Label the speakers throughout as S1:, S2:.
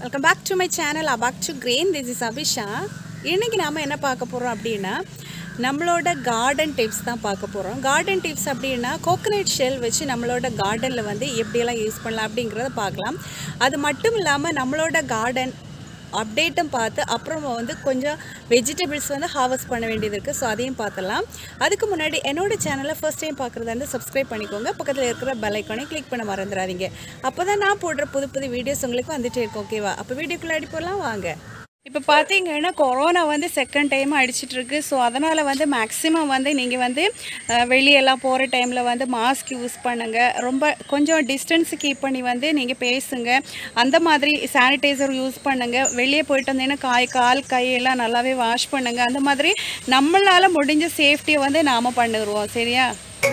S1: welcome back to my channel அபாக் to green this is Abisha இன்றைக்கி நாம் என்ன பார்க்க போகிறோம் அப்படின்னா நம்மளோட கார்டன் டிப்ஸ் தான் பார்க்க போகிறோம் கார்டன் டிப்ஸ் அப்படின்னா கோகனட் ஷெல் வச்சு நம்மளோட கார்டனில் வந்து எப்படியெல்லாம் யூஸ் பண்ணலாம் அப்படிங்கிறத பார்க்கலாம் அது மட்டும் இல்லாமல் நம்மளோட கார்டன் அப்டேட்டும் பார்த்து அப்புறம் வந்து கொஞ்சம் வெஜிடபிள்ஸ் வந்து ஹார்வெஸ்ட் பண்ண வேண்டியது இருக்குது ஸோ அதையும் பார்த்துலாம் அதுக்கு முன்னாடி என்னோட சேனலை ஃபர்ஸ்ட் டைம் பார்க்குறதா இருந்தால் சப்ஸ்கிரைப் பண்ணிக்கோங்க பக்கத்தில் இருக்கிற பெல் ஐக்கானை கிளிக் பண்ண மறந்துடாதீங்க அப்போ தான் நான் போடுற புது புது வீடியோஸ் உங்களுக்கு வந்துட்டே இருக்கும் ஓகேவா அப்போ வீடியோக்குள்ளே அடி போகலாம் வாங்க இப்போ பார்த்தீங்கன்னா கொரோனா வந்து செகண்ட் டைம் அடிச்சிட்டு இருக்கு ஸோ அதனால் வந்து மேக்ஸிமம் வந்து நீங்கள் வந்து அஹ், வெளியெல்லாம் போகிற டைமில் வந்து மாஸ்க் யூஸ் பண்ணுங்கள் ரொம்ப கொஞ்சம் டிஸ்டன்ஸ் கீப் பண்ணி வந்து நீங்கள் பேசுங்க அந்த மாதிரி சானிடைசர் யூஸ் பண்ணுங்கள் வெளியே போயிட்டு வந்தீங்கன்னா காய் கால் கையெல்லாம் நல்லாவே வாஷ் பண்ணுங்கள் அந்த மாதிரி நம்மளால் முடிஞ்ச சேஃப்டியை வந்து நாம் பண்ணிடுவோம் சரியா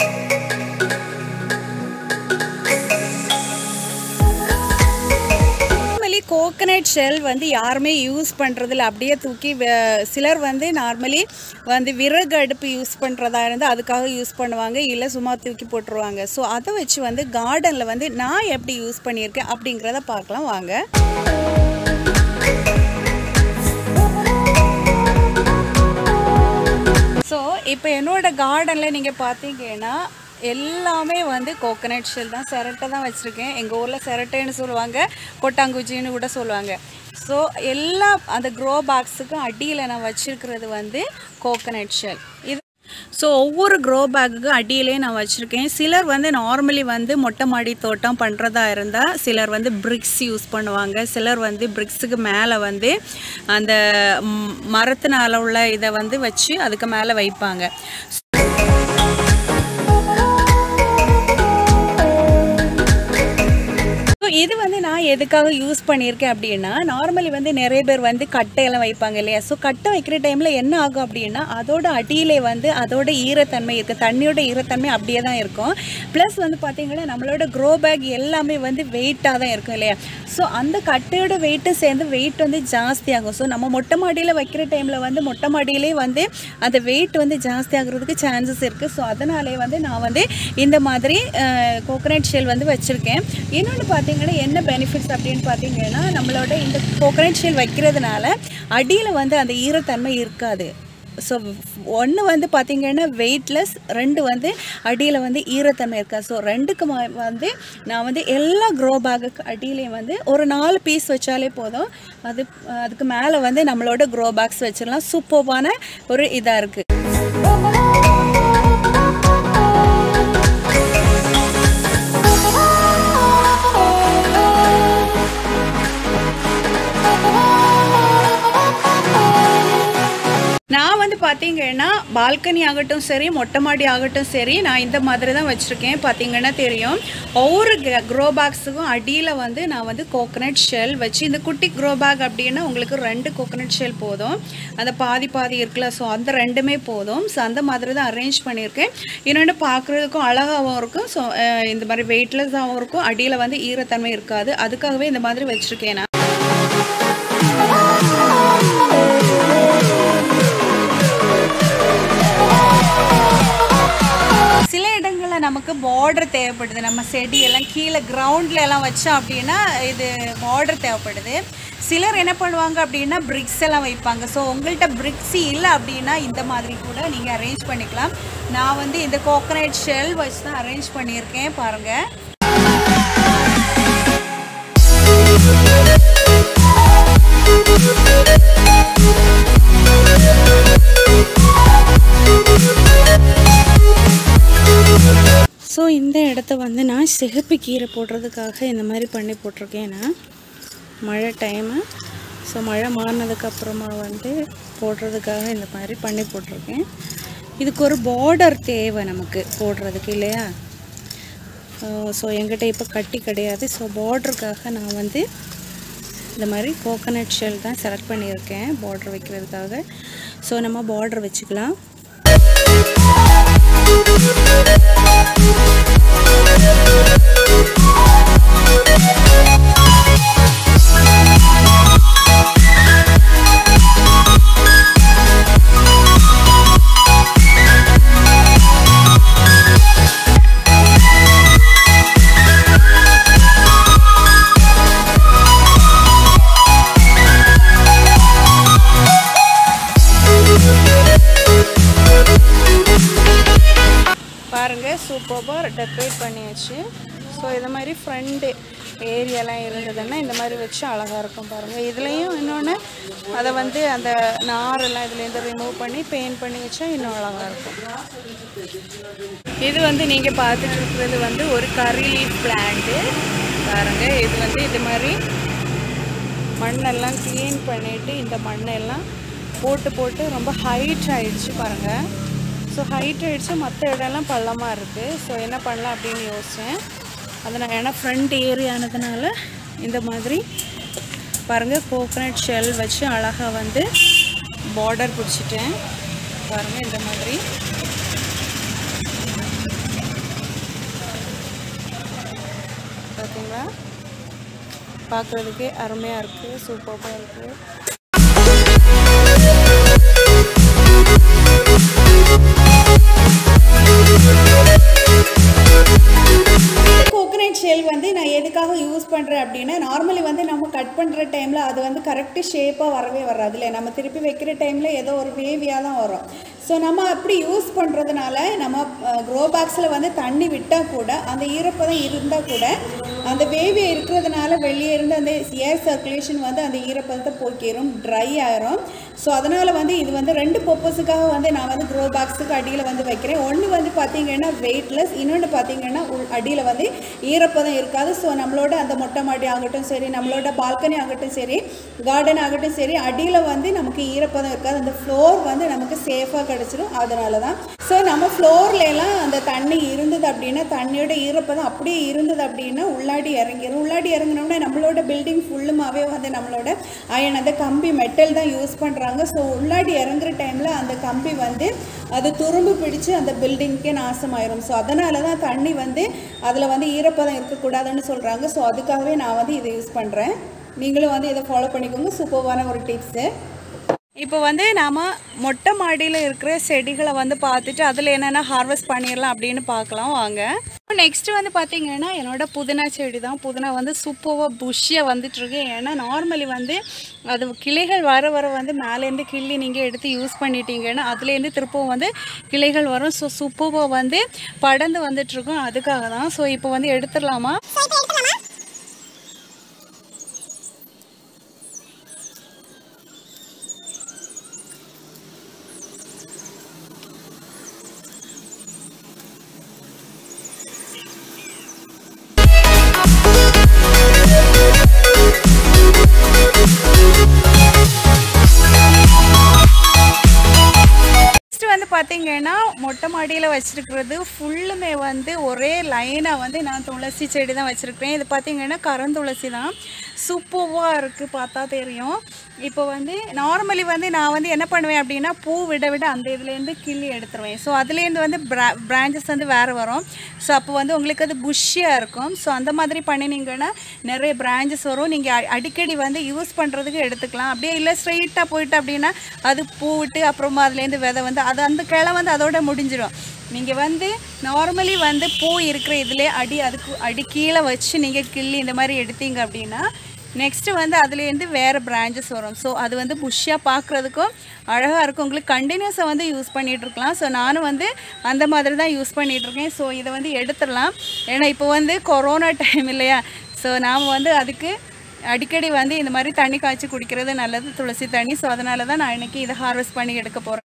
S1: நார்மலி கோகனட் ஷெல் வந்து யாருமே யூஸ் பண்ணுறதில்ல அப்படியே தூக்கி வ- சிலர் வந்து நார்மலி வந்து விறகு அடுப்பு யூஸ் பண்ணுறதா இருந்தால் அதுக்காக யூஸ் பண்ணுவாங்க இல்லை சும்மா தூக்கி போட்டுருவாங்க ஸோ அதை வச்சு வந்து கார்டனில் வந்து நான் எப்படி யூஸ் பண்ணியிருக்கேன் அப்படிங்கிறத பார்க்கலாம் வாங்க ஸோ இப்போ என்னோட கார்டனில் நீங்கள் பார்த்தீங்கன்னா எல்லாமே வந்து கோகனட் ஷெல் தான் சிரட்டை தான் வச்சுருக்கேன் எங்கள் ஊரில் சிரட்டைன்னு சொல்லுவாங்க கொட்டாங்குச்சின்னு கூட சொல்லுவாங்க ஸோ எல்லா அந்த க்ரோ பாக்ஸுக்கும் அடியில் நான் வச்சுருக்கிறது வந்து கோகனட் ஷெல் இது ஸோ ஒவ்வொரு க்ரோ பேக்குக்கும் அடியிலே நான் வச்சுருக்கேன் சிலர் வந்து நார்மலி வந்து மொட்டை மாடி தோட்டம் பண்ணுறதா இருந்தால் சிலர் வந்து பிரிக்ஸ் யூஸ் பண்ணுவாங்க சிலர் வந்து பிரிக்ஸுக்கு மேலே வந்து அந்த ம், மரத்தினால உள்ள இதை வந்து வச்சு அதுக்கு மேலே வைப்பாங்க ஸோ இது வந்து நான் எதுக்காக யூஸ் பண்ணியிருக்கேன் அப்படின்னா நார்மலி வந்து நிறைய பேர் வந்து கட்டையெல்லாம் வைப்பாங்க இல்லையா ஸோ கட்டை வைக்கிற டைமில் என்ன ஆகும் அப்படின்னா அதோட அடியிலே வந்து அதோட ஈரத்தன்மை இருக்குது தண்ணியோட ஈரத்தன்மை அப்படியே தான் இருக்கும் ப்ளஸ் வந்து பார்த்தீங்கன்னா நம்மளோட க்ரோ பேக் எல்லாமே வந்து வெயிட்டாக தான் இருக்கும் இல்லையா ஸோ அந்த கட்டையோட வெயிட்டு சேர்ந்து வெயிட் வந்து ஜாஸ்தியாகும் ஸோ நம்ம மொட்டை மாடியில் வைக்கிற டைமில் வந்து மொட்டை மாடியிலே வந்து அந்த வெயிட் வந்து ஜாஸ்தி ஆகுறதுக்கு சான்சஸ் இருக்குது ஸோ அதனாலே வந்து நான் வந்து இந்த மாதிரி கோகனட் ஷெல் வந்து வச்சுருக்கேன் இன்னொன்று பார்த்தீங்கன்னா என்ன பெனிஃபிட்ஸ் அப்படின்னு பார்த்தீங்கன்னா நம்மளோட இந்த கோகனட் ஷெல் வைக்கிறதுனால அடியில் வந்து அந்த ஈரத்தன்மை இருக்காது ஸோ ஒன்று வந்து பார்த்தீங்கன்னா வெயிட்லெஸ் ரெண்டு வந்து அடியில் வந்து ஈரத்தன்மை இருக்கா ஸோ ரெண்டுக்கு ம- வந்து நான் வந்து எல்லா க்ரோ பேக்குக்கு அடியிலையும் வந்து ஒரு நாலு பீஸ் வச்சாலே போதும் அது அதுக்கு மேலே வந்து நம்மளோட க்ரோ பேக்ஸ் வச்சிடலாம் சூப்பர்வான ஒரு இதாக இருக்குது நான் வந்து பார்த்தீங்கன்னா பால்கனி ஆகட்டும் சரி மொட்டை மாடி ஆகட்டும் சரி நான் இந்த மாதிரி தான் வச்சுருக்கேன் பார்த்தீங்கன்னா தெரியும் ஒவ்வொரு க்ரோ பேக்ஸுக்கும் அடியில் வந்து நான் வந்து கோகனட் ஷெல் வச்சு இந்த குட்டி க்ரோ பேக் அப்படின்னா உங்களுக்கு ரெண்டு கோகனட் ஷெல் போதும் அந்த பாதி பாதி இருக்குல்ல ஸோ அந்த ரெண்டுமே போதும் ஸோ அந்த மாதிரி தான் அரேஞ்ச் பண்ணியிருக்கேன் இன்னொன்று பார்க்குறதுக்கும் அழகாகவும் இருக்கும் ஸோ இந்த மாதிரி வெயிட்லெஸ்ஸாகவும் இருக்கும் அடியில் வந்து ஈரத்தன்மை இருக்காது அதுக்காகவே இந்த மாதிரி வச்சுருக்கேன் நான் சில இடங்களில் நமக்கு பார்டர் தேவைப்படுது நம்ம செடியெல்லாம் கீழே கிரவுண்டில் எல்லாம் வச்சோம் அப்படின்னா இது பார்டர் தேவைப்படுது சிலர் என்ன பண்ணுவாங்க அப்படின்னா பிரிக்ஸ் எல்லாம் வைப்பாங்க ஸோ உங்கள்கிட்ட பிரிக்ஸ் இல்லை அப்படின்னா இந்த மாதிரி கூட நீங்கள் அரேஞ்ச் பண்ணிக்கலாம் நான் வந்து இந்த கோகனட் ஷெல் வச்சு தான் அரேஞ்ச் பண்ணியிருக்கேன் பாருங்கள் ஸோ இந்த இடத்த வந்து நான் சிகப்பு கீரை போடுறதுக்காக இந்த மாதிரி பண்ணி போட்டிருக்கேன் நான் மழை டைமு ஸோ மழை மாறினதுக்கப்புறமா வந்து போடுறதுக்காக இந்த மாதிரி பண்ணி போட்டிருக்கேன் இதுக்கு ஒரு பார்டர் தேவை நமக்கு போடுறதுக்கு இல்லையா ஸோ எங்கிட்ட இப்போ கட்டி கிடையாது ஸோ பார்டருக்காக நான் வந்து இந்த மாதிரி கோகனட் ஷெல் தான் செலக்ட் பண்ணியிருக்கேன் பார்டர் வைக்கிறதுக்காக ஸோ நம்ம பார்டர் வச்சுக்கலாம் சூப்பராக டெக்கரேட் பண்ணியாச்சு ஸோ இது மாதிரி ஃப்ரண்ட்டு ஏரியாலாம் இருந்ததுன்னா இந்த மாதிரி வச்சு அழகாக இருக்கும் பாருங்கள் இதுலேயும் இன்னொன்று அதை வந்து அந்த நாரெல்லாம் இதுலேருந்து ரிமூவ் பண்ணி பெயிண்ட் பண்ணி வச்சா இன்னும் அழகாக இருக்கும் இது வந்து நீங்கள் பார்த்துட்டு இருக்கிறது வந்து ஒரு கறி லீஃப் பிளான்ட்டு பாருங்கள் இது வந்து இது மாதிரி மண்ணெல்லாம் க்ளீன் பண்ணிவிட்டு இந்த மண்ணெல்லாம் போட்டு போட்டு ரொம்ப ஹைட் ஆயிடுச்சு பாருங்கள் ஸோ ஹைட் ஆயிடுச்சு மற்ற இடம்லாம் பள்ளமாக இருக்குது ஸோ என்ன பண்ணலாம் அப்படின்னு யோசித்தேன் அதனால் ஏன்னா ஃப்ரண்ட் ஏரியானதுனால இந்த மாதிரி பாருங்கள் கோகனட் ஷெல் வச்சு அழகாக வந்து பார்டர் பிடிச்சிட்டேன் பாருங்கள் இந்த மாதிரி பார்த்தீங்களா பார்க்குறதுக்கே அருமையாக இருக்குது சூப்பராக இருக்குது கோகனட் ஷெல் வந்து நான் எதுக்காக யூஸ் பண்ணுறேன் அப்படின்னா நார்மலி வந்து நம்ம கட் பண்ணுற டைமில் அது வந்து கரெக்டு ஷேப்பாக வரவே வராது இல்லை நம்ம திருப்பி வைக்கிற டைமில் ஏதோ ஒரு வேவியாக தான் வரும் ஸோ நம்ம அப்படி யூஸ் பண்ணுறதுனால நம்ம க்ரோ பாக்ஸில் வந்து தண்ணி விட்டால் கூட அந்த ஈரப்பதம் இருந்தால் கூட அந்த வேவி இருக்கிறதுனால வெளியே இருந்து அந்த ஏர் சர்க்குலேஷன் வந்து அந்த ஈரப்பதத்தை போக்கிடும் ட்ரை ஆயிரும் ஸோ அதனால் வந்து இது வந்து ரெண்டு பர்பஸுக்காக வந்து நான் வந்து க்ரோ பாக்ஸுக்கு அடியில் வந்து வைக்கிறேன் ஒன்று வந்து பார்த்தீங்கன்னா வெயிட்லெஸ் இன்னொன்று பார்த்தீங்கன்னா உள் அடியில் வந்து ஈரப்பதம் இருக்காது ஸோ நம்மளோட அந்த மொட்டை மாடி ஆகட்டும் சரி நம்மளோட பால்கனி ஆகட்டும் சரி கார்டன் ஆகட்டும் சரி அடியில் வந்து நமக்கு ஈரப்பதம் இருக்காது அந்த ஃப்ளோர் வந்து நமக்கு சேஃபாக கிடச்சிரும் அதனால தான் ஸோ நம்ம ஃப்ளோர்ல எல்லாம் அந்த தண்ணி இருந்தது அப்படின்னா தண்ணியோட ஈரப்பதம் அப்படியே இருந்தது அப்படின்னா உள்ளாடி இறங்கிடும் உள்ளாடி இறங்கினோம்னா நம்மளோட பில்டிங் ஃபுல்லுமாவே வந்து நம்மளோட அயன் அந்த கம்பி மெட்டல் தான் யூஸ் பண்ணுறாங்க ஸோ உள்ளாடி இறங்குற டைமில் அந்த கம்பி வந்து அது துரும்பு பிடிச்சு அந்த பில்டிங்க்கே நாசமாயிரும் ஸோ அதனால தான் தண்ணி வந்து அதில் வந்து ஈரப்பதம் இருக்கக்கூடாதுன்னு சொல்கிறாங்க ஸோ அதுக்காகவே நான் வந்து இதை யூஸ் பண்ணுறேன் நீங்களும் வந்து இதை ஃபாலோ பண்ணிக்கோங்க சூப்பர்வான ஒரு டிப்ஸு இப்போ வந்து நாம் மொட்டை மாடியில் இருக்கிற செடிகளை வந்து பார்த்துட்டு அதில் என்னென்ன ஹார்வெஸ்ட் பண்ணிடலாம் அப்படின்னு பார்க்கலாம் வாங்க நெக்ஸ்ட் வந்து பார்த்தீங்கன்னா என்னோட புதினா செடி தான் புதினா வந்து சூப்பராக புஷ்ஷியாக வந்துட்டுருக்கு ஏன்னா நார்மலி வந்து அது கிளைகள் வர வர வந்து மேலேருந்து கிள்ளி நீங்கள் எடுத்து யூஸ் பண்ணிட்டீங்கன்னா அதுலேருந்து திருப்பவும் வந்து கிளைகள் வரும் ஸோ சூப்பராக வந்து படர்ந்து வந்துட்டுருக்கும் அதுக்காக தான் ஸோ இப்போ வந்து எடுத்துடலாமா நெக்ஸ்ட் வந்து பார்த்தீங்கன்னா மொட்டை மாடியில் வச்சிருக்கிறது ஃபுல்லுமே வந்து ஒரே லைனாக வந்து நான் துளசி செடி தான் வச்சுருக்கிறேன் இது பார்த்தீங்கன்னா கரந்துளசி தான் சூப்பராக இருக்குது பார்த்தா தெரியும் இப்போ வந்து நார்மலி வந்து நான் வந்து என்ன பண்ணுவேன் அப்படின்னா பூ விட விட அந்த இதுலேருந்து கிள்ளி எடுத்துருவேன் ஸோ அதுலேருந்து வந்து பிரான்ச்சஸ் வந்து வேறு வரும் ஸோ அப்போ வந்து உங்களுக்கு அது புஷ்ஷியாக இருக்கும் ஸோ அந்த மாதிரி பண்ணினீங்கன்னா நிறைய பிரான்ச்சஸ் வரும் நீங்கள் அடிக்கடி வந்து யூஸ் பண்ணுறதுக்கு எடுத்துக்கலாம் அப்படியே இல்லை ஸ்ட்ரெயிட்டாக போயிட்டு அப்படின்னா அது பூ விட்டு அப்புறமா அதுலேருந்து விதை வந்து அது அந்த கிளை வந்து அதோட முடிஞ்சிடும் நீங்கள் வந்து நார்மலி வந்து பூ இருக்கிற இதிலே அடி அதுக்கு அடி கீழே வச்சு நீங்கள் கிள்ளி இந்த மாதிரி எடுத்தீங்க அப்படின்னா நெக்ஸ்ட்டு வந்து அதுலேருந்து வேறு பிரான்ச்சஸ் வரும் ஸோ அது வந்து புஷ்ஷாக பார்க்குறதுக்கும் அழகாக இருக்கும் உங்களுக்கு கண்டினியூஸாக வந்து யூஸ் பண்ணிகிட்டு இருக்கலாம் ஸோ நானும் வந்து அந்த மாதிரி தான் யூஸ் பண்ணிகிட்ருக்கேன் ஸோ இதை வந்து எடுத்துடலாம் ஏன்னா இப்போ வந்து கொரோனா டைம் இல்லையா ஸோ நாம் வந்து அதுக்கு அடிக்கடி வந்து இந்த மாதிரி தண்ணி காய்ச்சி குடிக்கிறது நல்லது துளசி தண்ணி ஸோ அதனால தான் நான் இன்றைக்கி இதை ஹார்வெஸ்ட் பண்ணி எடுக்க போகிறேன்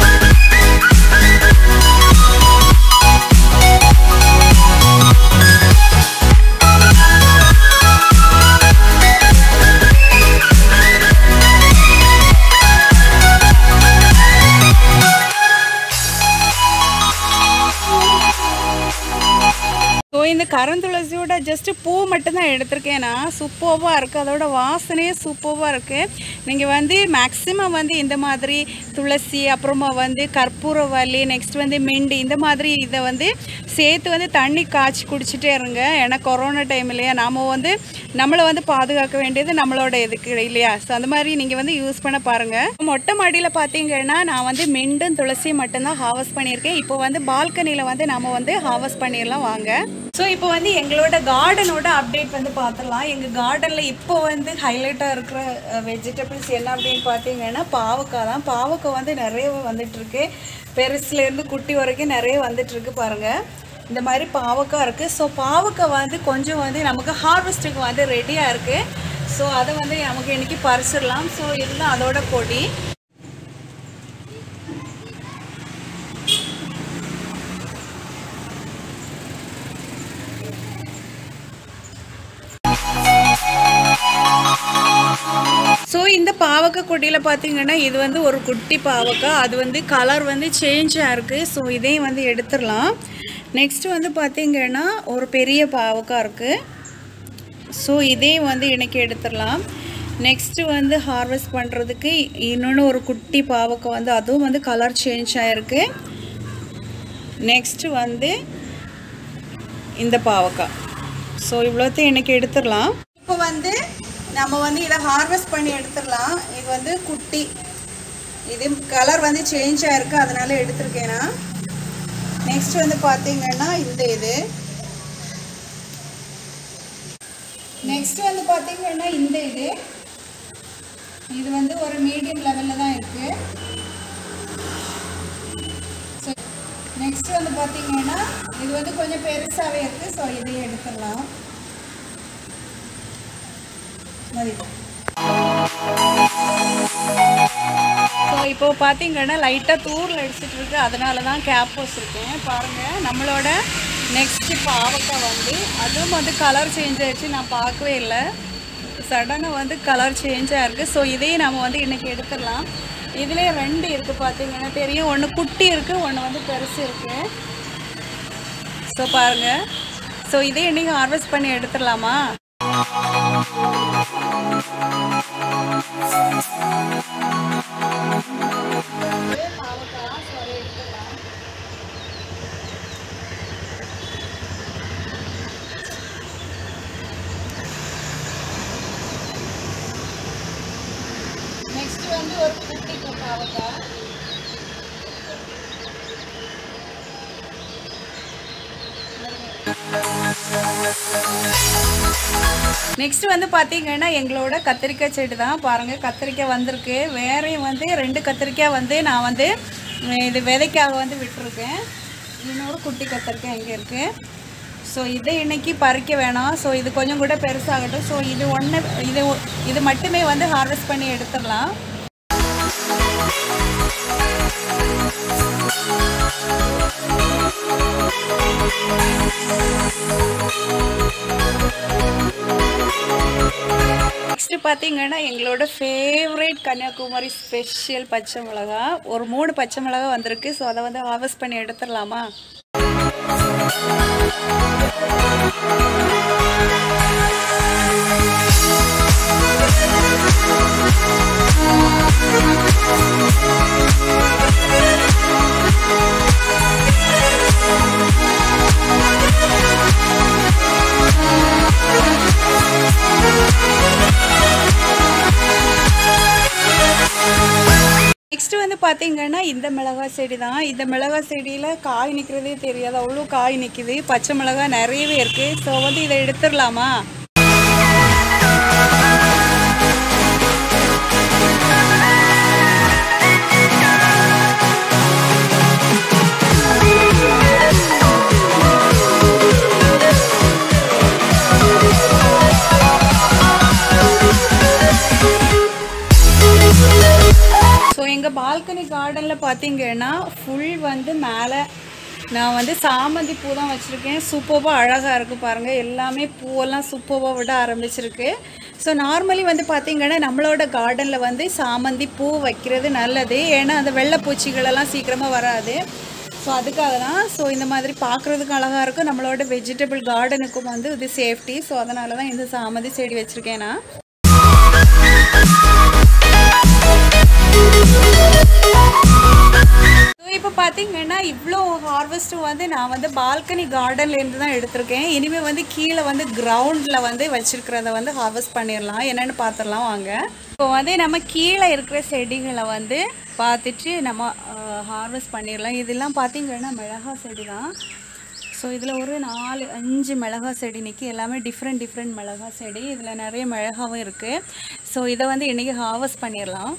S1: ஸோ இந்த கரந்துளசியோட ஜஸ்ட்டு பூ மட்டும்தான் எடுத்திருக்கேன் நான் சூப்பராக இருக்குது அதோட வாசனையே சூப்பராக இருக்குது நீங்கள் வந்து மேக்ஸிமம் வந்து இந்த மாதிரி துளசி அப்புறமா வந்து கற்பூரவல்லி நெக்ஸ்ட் வந்து மிண்டி இந்த மாதிரி இதை வந்து சேர்த்து வந்து தண்ணி காய்ச்சி குடிச்சிட்டே இருங்க ஏன்னா கொரோனா டைம் இல்லையா நாம் வந்து நம்மளை வந்து பாதுகாக்க வேண்டியது நம்மளோட இதுக்கு இல்லையா ஸோ அந்த மாதிரி நீங்கள் வந்து யூஸ் பண்ண பாருங்கள் மொட்டை மாடியில் பார்த்தீங்கன்னா நான் வந்து மிண்டும் துளசி மட்டும்தான் ஹார்வெஸ்ட் பண்ணியிருக்கேன் இப்போ வந்து பால்கனியில் வந்து நம்ம வந்து ஹார்வெஸ்ட் பண்ணிடலாம் வாங்க ஸோ இப்போ வந்து எங்களோட கார்டனோட அப்டேட் வந்து பார்த்துடலாம் எங்கள் கார்டனில் இப்போ வந்து ஹைலைட்டாக இருக்கிற வெஜிடபிள்ஸ் என்ன அப்படின்னு பார்த்தீங்கன்னா பாவக்காய் தான் பாவக்காய் வந்து நிறைய வந்துட்டுருக்கு பெருசுலேருந்து குட்டி வரைக்கும் நிறைய வந்துட்டுருக்கு பாருங்கள் இந்த மாதிரி பாவக்காய் இருக்குது ஸோ பாவக்காய் வந்து கொஞ்சம் வந்து நமக்கு ஹார்வெஸ்ட்டுக்கு வந்து ரெடியாக இருக்குது ஸோ அதை வந்து நமக்கு இன்னைக்கு பறிச்சிடலாம் ஸோ இதுதான் அதோட கொடி ஸோ இந்த பாவக்காய் கொடியில் பார்த்தீங்கன்னா இது வந்து ஒரு குட்டி பாவக்காய் அது வந்து கலர் வந்து சேஞ்சாக இருக்குது ஸோ இதையும் வந்து எடுத்துடலாம் நெக்ஸ்ட்டு வந்து பார்த்தீங்கன்னா ஒரு பெரிய பாவக்காய் இருக்குது ஸோ இதையும் வந்து இன்னைக்கு எடுத்துடலாம் நெக்ஸ்ட்டு வந்து ஹார்வெஸ்ட் பண்ணுறதுக்கு இன்னொன்று ஒரு குட்டி பாவக்காய் வந்து அதுவும் வந்து கலர் சேஞ்ச் ஆகிருக்கு நெக்ஸ்ட்டு வந்து இந்த பாவக்காய் ஸோ இவ்வளோத்தையும் இன்னைக்கு எடுத்துடலாம் இப்போ வந்து நம்ம வந்து இதை ஹார்வெஸ்ட் பண்ணி எடுத்துடலாம் இது வந்து குட்டி இது கலர் வந்து சேஞ்ச் ஆகிருக்கு அதனால எடுத்திருக்கேன் நான் நெக்ஸ்ட் வந்து பார்த்தீங்கன்னா இந்த இது நெக்ஸ்ட் வந்து பார்த்தீங்கன்னா இந்த இது இது வந்து ஒரு மீடியம் லெவலில் தான் இருக்குது ஸோ நெக்ஸ்ட் வந்து பார்த்தீங்கன்னா இது வந்து கொஞ்சம் பெருசாகவே இருக்குது ஸோ இதையும் எடுத்துடலாம் மதி ஸோ இப்போ பார்த்தீங்கன்னா லைட்டாக தூரில் அடிச்சிட்டு இருக்கு அதனால தான் கேப் வச்சுருக்கேன் பாருங்கள் நம்மளோட நெக்ஸ்ட் பாவக்காய் வந்து அதுவும் வந்து கலர் சேஞ்ச் ஆயிடுச்சு நான் பார்க்கவே இல்லை சடனாக வந்து கலர் சேஞ்ச் ஆகிருக்கு ஸோ இதையும் நம்ம வந்து இன்றைக்கி எடுத்துடலாம் இதுலேயே ரெண்டு இருக்குது பார்த்தீங்கன்னா தெரியும் ஒன்று குட்டி இருக்குது ஒன்று வந்து பெருசு இருக்குது ஸோ பாருங்கள் ஸோ இதையும் இன்றைக்கி ஹார்வெஸ்ட் பண்ணி எடுத்துடலாமா நெக்ஸ்ட் வந்து ஒரு குட்டி பாவக்காய் நெக்ஸ்ட் வந்து பார்த்தீங்கன்னா எங்களோட கத்திரிக்காய் செடி தான் பாருங்கள் கத்திரிக்காய் வந்திருக்கு வேறையும் வந்து ரெண்டு கத்திரிக்காய் வந்து நான் வந்து உம், இது விதைக்காக வந்து விட்டுருக்கேன் இன்னொரு குட்டி கத்திரிக்காய் எங்கே இருக்குது ஸோ இதை இன்னைக்கு பறிக்க வேணாம் ஸோ இது கொஞ்சம் கூட பெருசாகட்டும் ஸோ இது ஒன்று இது ஒ- இது மட்டுமே வந்து ஹார்வெஸ்ட் பண்ணி எடுத்துடலாம் நெக்ஸ்ட் பார்த்தீங்கன்னா எங்களோட ஃபேவரேட் கன்னியாகுமரி ஸ்பெஷல் பச்சை மிளகா ஒரு மூணு பச்சை மிளகா வந்திருக்கு ஸோ அதை வந்து ஹார்வெஸ்ட் பண்ணி எடுத்துடலாமா நெக்ஸ்ட் வந்து பார்த்தீங்கன்னா இந்த மிளகாய் செடி தான் இந்த மிளகாய் செடியில் காய் நிற்கிறதே தெரியாது அவ்வளோ காய் நிற்கிது பச்சை மிளகாய் நிறையவே இருக்குது ஸோ வந்து இதை எடுத்துடலாமா ஸோ எங்கள் பால்கனி கார்டனில் பார்த்தீங்கன்னா ஃபுல் வந்து மேலே நான் வந்து சாமந்தி பூ தான் வச்சுருக்கேன் சூப்பராக அழகாக இருக்குது பாருங்கள் எல்லாமே பூவெல்லாம் சூப்பராக விட ஆரம்பிச்சிருக்கு ஸோ நார்மலி வந்து பார்த்தீங்கன்னா நம்மளோட கார்டனில் வந்து சாமந்தி பூ வைக்கிறது நல்லது ஏன்னா அந்த வெள்ளை பூச்சிகளெல்லாம் சீக்கிரமாக வராது ஸோ அதுக்காக தான் ஸோ இந்த மாதிரி பார்க்குறதுக்கு அழகாக இருக்கும் நம்மளோட வெஜிடபிள் கார்டனுக்கும் வந்து இது சேஃப்டி ஸோ அதனால தான் இந்த சாமந்தி செடி வச்சுருக்கேன் நான் இப்போ பார்த்தீங்கன்னா இவ்வளோ ஹார்வெஸ்ட்டும் வந்து நான் வந்து பால்கனி கார்டன்லேருந்து தான் எடுத்திருக்கேன் இனிமேல் வந்து கீழே வந்து கிரவுண்டில் வந்து வச்சிருக்கிறத வந்து ஹார்வெஸ்ட் பண்ணிடலாம் என்னென்னு பார்த்துடலாம் வாங்க இப்போ வந்து நம்ம கீழே இருக்கிற செடிகளை வந்து பார்த்துட்டு நம்ம ஹார்வெஸ்ட் பண்ணிடலாம் இதெல்லாம் பார்த்தீங்கன்னா மிளகா செடி தான் ஸோ இதில் ஒரு நாலு அஞ்சு மிளகா செடி நிற்கி எல்லாமே டிஃப்ரெண்ட் டிஃப்ரெண்ட் மிளகா செடி இதில் நிறைய மிளகாவும் இருக்குது ஸோ இதை வந்து இன்றைக்கி ஹார்வெஸ்ட் பண்ணிடலாம்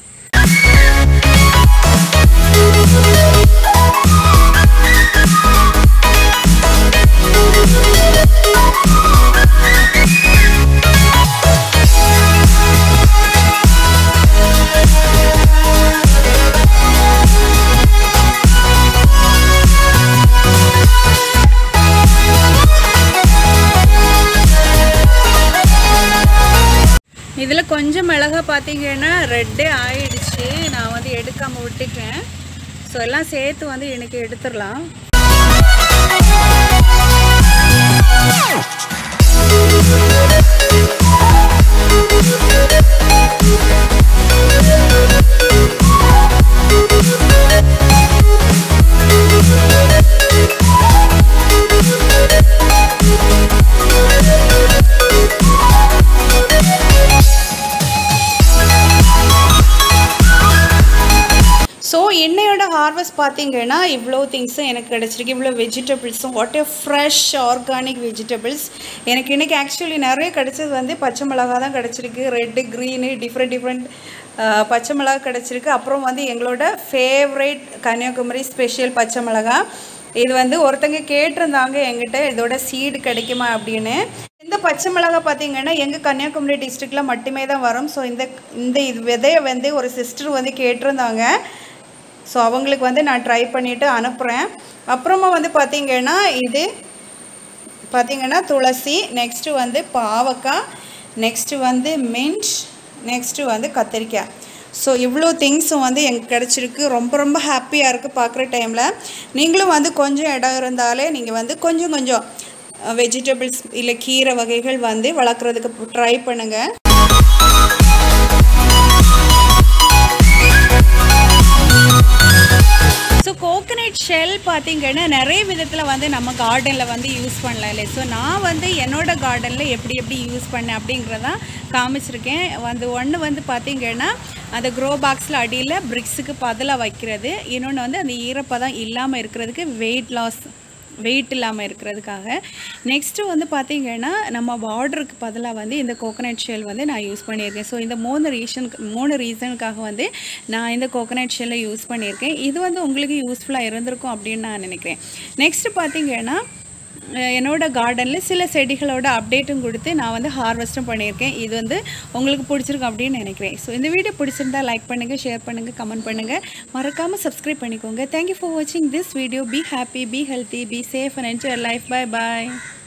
S1: இதில் கொஞ்சம் மிளகா பார்த்தீங்கன்னா ரெட்டே ஆயிடுச்சு நான் வந்து எடுக்காமல் விட்டுட்டேன் ஸோ எல்லாம் சேர்த்து வந்து எனக்கு எடுத்துடலாம் ஸோ என்னையோட ஹார்வெஸ்ட் பார்த்தீங்கன்னா இவ்வளோ திங்ஸும் எனக்கு கிடச்சிருக்கு இவ்வளோ வெஜிடபிள்ஸும் what a fresh organic vegetables எனக்கு இன்றைக்கி ஆக்சுவலி நிறைய கிடச்சது வந்து பச்சை மிளகா தான் கிடச்சிருக்கு ரெட்டு க்ரீனு டிஃப்ரெண்ட் டிஃப்ரெண்ட் பச்சை மிளகா கிடச்சிருக்கு அப்புறம் வந்து எங்களோட ஃபேவரேட் கன்னியாகுமரி ஸ்பெஷல் பச்சை மிளகா இது வந்து ஒருத்தங்க கேட்டிருந்தாங்க எங்கிட்ட இதோட சீடு கிடைக்குமா அப்படின்னு இந்த பச்சை மிளகா பார்த்தீங்கன்னா எங்கள் கன்னியாகுமரி டிஸ்ட்ரிக்டில் மட்டுமே தான் வரும் ஸோ இந்த இந்த இது விதையை வந்து ஒரு சிஸ்டர் வந்து கேட்டிருந்தாங்க ஸோ அவங்களுக்கு வந்து நான் ட்ரை பண்ணிவிட்டு அனுப்புகிறேன் அப்புறமா வந்து பார்த்திங்கன்னா இது பார்த்திங்கன்னா துளசி நெக்ஸ்ட்டு வந்து பாவக்காய் நெக்ஸ்ட்டு வந்து மின்ட் நெக்ஸ்ட்டு வந்து கத்திரிக்காய் ஸோ இவ்வளோ திங்ஸும் வந்து எனக்கு கிடச்சிருக்கு ரொம்ப ரொம்ப ஹாப்பியாக இருக்குது பார்க்குற டைமில் நீங்களும் வந்து கொஞ்சம் இடம் இருந்தாலே நீங்கள் வந்து கொஞ்சம் கொஞ்சம் வெஜிடபிள்ஸ் இல்லை கீரை வகைகள் வந்து வளர்க்குறதுக்கு ட்ரை பண்ணுங்கள் ஸோ கோகனட் ஷெல் பார்த்தீங்கன்னா நிறைய விதத்தில் வந்து நம்ம கார்டனில் வந்து யூஸ் பண்ணலாம் இல்லை ஸோ நான் வந்து என்னோட கார்டனில் எப்படி எப்படி யூஸ் பண்ணேன் அப்படிங்கிறதான் காமிச்சிருக்கேன் வந்து ஒன்று வந்து பார்த்தீங்கன்னா அந்த க்ரோ பாக்ஸில் அடியில் பிரிக்ஸுக்கு பதிலாக வைக்கிறது இன்னொன்று வந்து அந்த ஈரப்பதம் இல்லாமல் இருக்கிறதுக்கு வெயிட் லாஸ் வெயிட் இல்லாமல் இருக்கிறதுக்காக நெக்ஸ்ட்டு வந்து பார்த்திங்கன்னா நம்ம பார்டருக்கு பதிலாக வந்து இந்த கோகனட் ஷெல் வந்து நான் யூஸ் பண்ணியிருக்கேன் ஸோ இந்த மூணு ரீசனுக்கு மூணு ரீசனுக்காக வந்து நான் இந்த கோகனட் ஷெல்லை யூஸ் பண்ணியிருக்கேன் இது வந்து உங்களுக்கு யூஸ்ஃபுல்லாக இருந்திருக்கும் அப்படின்னு நான் நினைக்கிறேன் நெக்ஸ்ட்டு பார்த்திங்கன்னா என்னோட கார்டனில் சில செடிகளோட அப்டேட்டும் கொடுத்து நான் வந்து ஹார்வெஸ்ட்டும் பண்ணியிருக்கேன் இது வந்து உங்களுக்கு பிடிச்சிருக்கும் அப்படின்னு நினைக்கிறேன் ஸோ இந்த வீடியோ பிடிச்சிருந்தா லைக் பண்ணுங்கள் ஷேர் பண்ணுங்கள் கமெண்ட் பண்ணுங்கள் மறக்காமல் சப்ஸ்கிரைப் பண்ணிக்கோங்க தேங்க்யூ ஃபார் வாட்சிங் this video be happy be healthy be safe and enjoy life bye bye